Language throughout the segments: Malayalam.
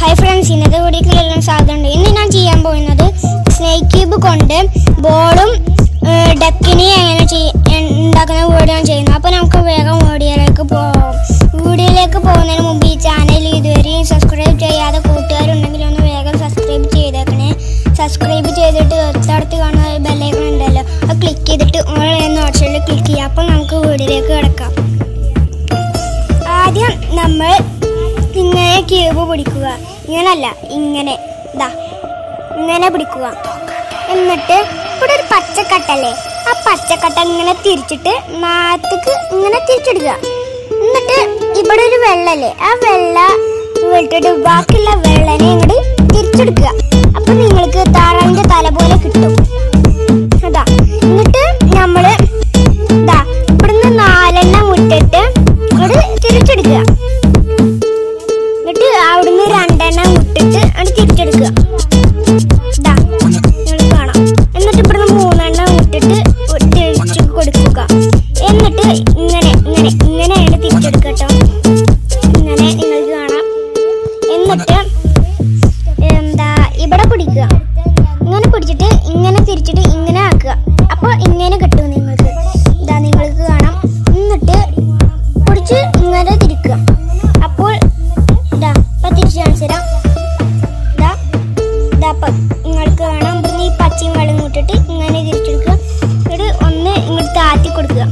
ഹായ് ഫ്രണ്ട്സ് ഇന്നത്തെ വീഡിയോക്കിലെല്ലാം സാധ്യതയുണ്ട് ഇന്ന് ഞാൻ ചെയ്യാൻ പോകുന്നത് സ്നേക്ക് ക്യൂബ് കൊണ്ട് ബോളും ഡക്കിനെ എങ്ങനെ ചെയ്യ- ഉണ്ടാക്കുന്ന വീഡിയോ ഞാൻ ചെയ്യുന്നു അപ്പോൾ നമുക്ക് വേഗം വീഡിയോയിലേക്ക് പോകാം വീഡിയോയിലേക്ക് പോകുന്നതിന് മുമ്പ് ഈ ചാനൽ ഇതുവരെയും സബ്സ്ക്രൈബ് ചെയ്യാതെ കൂട്ടുകാരുണ്ടെങ്കിൽ ഒന്ന് വേഗം സബ്സ്ക്രൈബ് ചെയ്തേക്കണേ സബ്സ്ക്രൈബ് ചെയ്തിട്ട് തൊട്ടടുത്ത് കാണുന്ന ബെല്ലൈക്കൺ ഉണ്ടല്ലോ അത് ക്ലിക്ക് ചെയ്തിട്ട് ഓൾ എന്ന ഓപ്ഷനിൽ ക്ലിക്ക് ചെയ്യുക അപ്പോൾ നമുക്ക് വീഡിയോയിലേക്ക് കിടക്കാം ആദ്യം നമ്മൾ ഇങ്ങനെ ക്യൂബ് പിടിക്കുക ഇങ്ങനല്ല ഇങ്ങനെ ഇതാ ഇങ്ങനെ പിടിക്കുക എന്നിട്ട് ഇവിടെ ഒരു പച്ചക്കട്ടല്ലേ ആ പച്ചക്കട്ട ഇങ്ങനെ തിരിച്ചിട്ട് നാത്തക്ക് ഇങ്ങനെ തിരിച്ചെടുക്കുക എന്നിട്ട് ഇവിടെ ഒരു വെള്ളല്ലേ ആ വെള്ള വിട്ടിട്ട് ബാക്കിയുള്ള വെള്ളനെ ഇങ്ങോട്ട് തിരിച്ചെടുക്കുക അപ്പൊ നിങ്ങൾക്ക് താറാവിന്റെ തല പോലെ കിട്ടും അതാ എന്നിട്ട് നമ്മള് ഇതാ ഇവിടുന്ന് നാലെണ്ണം വിട്ടിട്ട് ഇങ്ങോട്ട് തിരിച്ചെടുക്കുക എന്നിട്ട് അവിടുന്ന് രണ്ടെണ്ണം വിട്ടിട്ട് അത് തിരിച്ചെടുക്കുക ഇതാ നിങ്ങൾ കാണാം എന്നിട്ട് ഇവിടുന്ന് മൂന്നെണ്ണം വിട്ടിട്ട് തിരിച്ചു കൊടുക്കുക എന്നിട്ട് ഇങ്ങനെ ഇങ്ങനെ ഇങ്ങനെയാണ് തിരിച്ചെടുക്കുക കേട്ടോ ഇങ്ങനെ നിങ്ങൾക്ക് കാണാം എന്നിട്ട് എന്താ ഇവിടെ പിടിക്കുക ഇങ്ങനെ പിടിച്ചിട്ട് ഇങ്ങനെ തിരിച്ചിട്ട് ഇങ്ങനെ ആക്കുക അപ്പോൾ ഇങ്ങനെ കിട്ടും നിങ്ങൾക്ക് ഇതാ നിങ്ങൾക്ക് കാണാം എന്നിട്ട് പിടിച്ച് ഇങ്ങനെ തിരിക്കുക അപ്പോൾ ഇതാ ഇപ്പൊ തിരിച്ച് കാണിച്ചു തരാം ഇതാ ഇതാ ഇപ്പൊ നിങ്ങൾക്ക് കാണാം ഇവിടുന്ന് ഈ പച്ചയും വെള്ളം കൂട്ടിട്ട് ഇങ്ങനെ തിരിച്ചെടുക്കുക എന്നിട്ട് ഒന്ന് ഇങ്ങോട്ട് താത്തി കൊടുക്കുക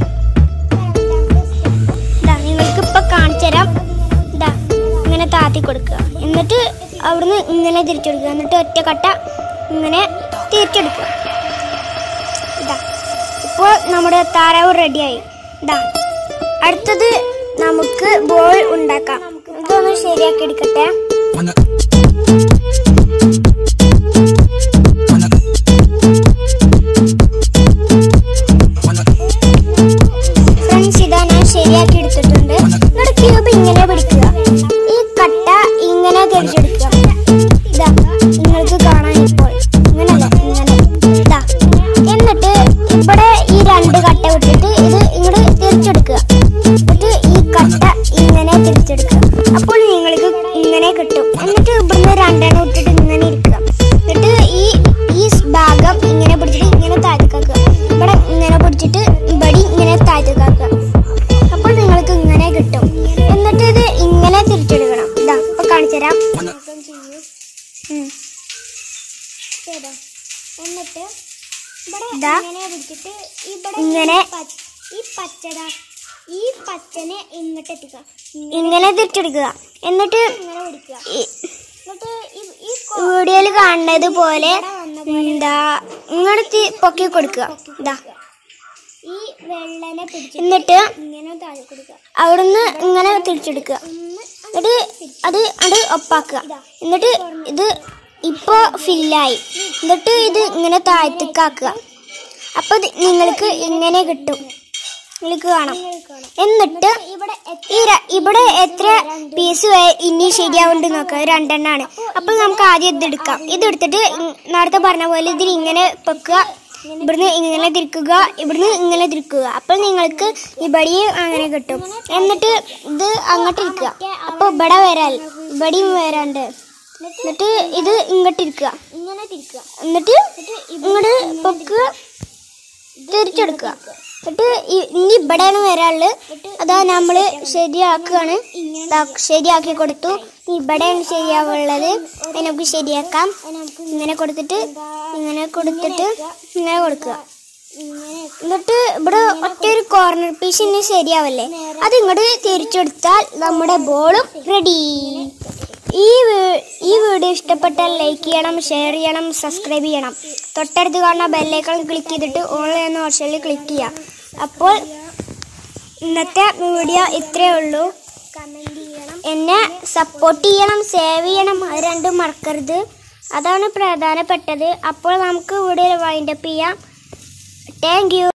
ഇതാ നിങ്ങൾക്ക് ഇപ്പൊ കാണിച്ചു തരാം ഇതാ ഇങ്ങനെ താത്തി കൊടുക്കുക എന്നിട്ട് അവിടുന്ന് ഇങ്ങനെ തിരിച്ചെടുക്കുക എന്നിട്ട് ഒറ്റ കട്ട ഇങ്ങനെ തിരിച്ചെടുക്കുക ഇതാ ഇപ്പോൾ നമ്മുടെ താറാവ് റെഡിയായി ഇതാ അടുത്തത് നമുക്ക് ബോൾ ഉണ്ടാക്കാം ഇതൊന്ന് ശരിയാക്കി എടുക്കട്ടെ ഫ്രണ്ട്സ് ഇതാ ഞാൻ ശരിയാക്കി എടുത്തിട്ടുണ്ട് നമ്മുടെ ക്യൂബ് ഇങ്ങനെ പിടിക്കുക ഈ കട്ട ഇങ്ങനെ തിരിച്ചെടുക്കുക ഇതാ നിങ്ങൾക്ക് കാണാൻ ഇപ്പോൾ ഇങ്ങനല്ല ഇങ്ങനെ ഇതാ എന്നിട്ട് ഇവിടെ ഈ രണ്ട് കട്ട വിട്ടിട്ട് ഇത് ഇങ്ങോട്ട് തിരിച്ചെടുക്കുക എന്നിട്ട് ഈ കട്ട ഇങ്ങനെ തിരിച്ചെടുക്കുക അപ്പോൾ നിങ്ങൾക്ക് ഇങ്ങനെ കിട്ടും എന്നിട്ട് ഇവിടുന്ന് രണ്ടെണ്ണം ഇട്ടിട്ട് ഇങ്ങനെ ഇരിക്കുക എന്നിട്ട് ഈ ഈ ഭാഗം ഇങ്ങനെ പിടിച്ചിട്ട് ഇങ്ങനെ താഴ്ത്തിക്കാക്കുക ഇവിടെ ഇങ്ങനെ പിടിച്ചിട്ട് ഇവിടെ ഇങ്ങനെ താഴ്ത്തിക്കാക്കുക അപ്പോൾ നിങ്ങൾക്ക് ഇങ്ങനെ കിട്ടും എന്നിട്ട് ഇത് ഇങ്ങനെ തിരിച്ചെടുക്കണം ഇതാ ഇപ്പൊ കാണിച്ചു തരാം ഉം. ചെയ്തോ? എന്നിട്ട് ഇവിടെ ദാ. ഇങ്ങനെ പിടിച്ചിട്ട് ഇവിടെ ഇങ്ങനെ. ഈ പച്ച- ഈ പച്ചട ഈ പച്ചനെ ഇങ്ങോട്ട് എത്തിക്കുക ഇങ്ങനെ തിരിച്ചെടുക്കുക എന്നിട്ട് ഇങ്ങനെ പിടിക്കുക ഈ- എന്നിട്ട് ഈ- ഈ കൊ- വീഡിയോയിൽ കാണുന്നത് പോലെ ഇവിടെ വന്ന പോലെ എന്താ ഇങ്ങനെ തി- പൊക്കി കൊടുക്കുക ഇതാ ഈ വെള്ളനെ പിടിച്ചിട്ട് എന്നിട്ട് ഇങ്ങനെ താഴെ കൊടുക്കുക അവിടുന്ന് ഇങ്ങനെ തിരിച്ചെടുക്കുക ഒന്ന് എന്നിട്ട് അത് അത് ഒപ്പാക്കുക എന്നിട്ട് ഇത് ഇപ്പോ ഫില്ലായി എന്നിട്ട് ഇത് ഇങ്ങനെ താഴ്ത്തിക്കാക്കുക അപ്പൊ ഇത് നിങ്ങൾക്ക് ഇങ്ങനെ കിട്ടും നിങ്ങൾക്ക് കാണാം എന്നിട്ട് ഇവിടെ എത്ര ഈ ര- ഇവിടെ എത്ര പീസ് ഇനി ശരിയാവുണ്ട് നോക്കാം രണ്ടെണ്ണാണ് അപ്പോൾ നമുക്ക് ആദ്യം ഇത് എടുക്കാം ഇത് എടുത്തിട്ട് ഇ- നേരത്തെ പറഞ്ഞ പോലെ ഇതിന് ഇങ്ങനെ വെക്കുക ഇവിടുന്ന് ഇങ്ങനെ തിരിക്കുക ഇവിടുന്ന് ഇങ്ങനെ തിരിക്കുക അപ്പോൾ നിങ്ങൾക്ക് ഇവിടെയും അങ്ങനെ കിട്ടും എന്നിട്ട് ഇത് അങ്ങോട്ട് ഇരിക്കുക അപ്പോൾ ഇവിടെ വരാൽ ഇവിടെയും വരാണ്ട് എന്നിട്ട് ഇത് ഇങ്ങോട്ട് ഇരിക്കുക ഇങ്ങനെ തിരിക്കുക എന്നിട്ട് ഇങ്ങോട്ട് പൊക്കുക തിരിച്ചെടുക്കുക എന്നിട്ട് ഇ- ഇനി ഇവിടെയാണ് വരാനുള്ളത് അതാ നമ്മള് ശരിയാക്കുകയാണ് ദാ ശരിയാക്കി കൊടുത്തു ഇനി ഇവിടെയാണ് ശരിയാവുള്ളത് അത് നമുക്ക് ശരിയാക്കാം ഇങ്ങനെ കൊടുത്തിട്ട് ഇങ്ങനെ കൊടുത്തിട്ട് ഇങ്ങനെ കൊടുക്കുക ഇങ്ങനെ എന്നിട്ട് ഇവിടെ ഒറ്റ ഒരു കോർണർ പീസ് ഇനി ശരിയാവല്ലേ അത് ഇങ്ങോട്ട് തിരിച്ചെടുത്താൽ നമ്മുടെ ബോളും റെഡി ഈ വീ- ഈ വീഡിയോ ഇഷ്ടപ്പെട്ടാൽ ലൈക്ക് ചെയ്യണം ഷെയർ ചെയ്യണം സബ്സ്ക്രൈബ് ചെയ്യണം തൊട്ടടുത്ത് കാണുന്ന ബെല്ലൈക്കൺ ക്ലിക്ക് ചെയ്തിട്ട് ഓൺലൈൻ എന്ന ഓപ്ഷനിൽ ക്ലിക്ക് ചെയ്യാം അപ്പോൾ ഇന്നത്തെ വീഡിയോ ഇത്രയേ ഉള്ളൂ കമന്റ് ചെയ്യണം എന്നെ സപ്പോർട്ട് ചെയ്യണം സേവ് ചെയ്യണം അത് രണ്ടും മറക്കരുത് അതാണ് പ്രധാനപ്പെട്ടത് അപ്പോൾ നമുക്ക് വീഡിയോ വൈൻഡപ്പ് ചെയ്യാം താങ്ക് യു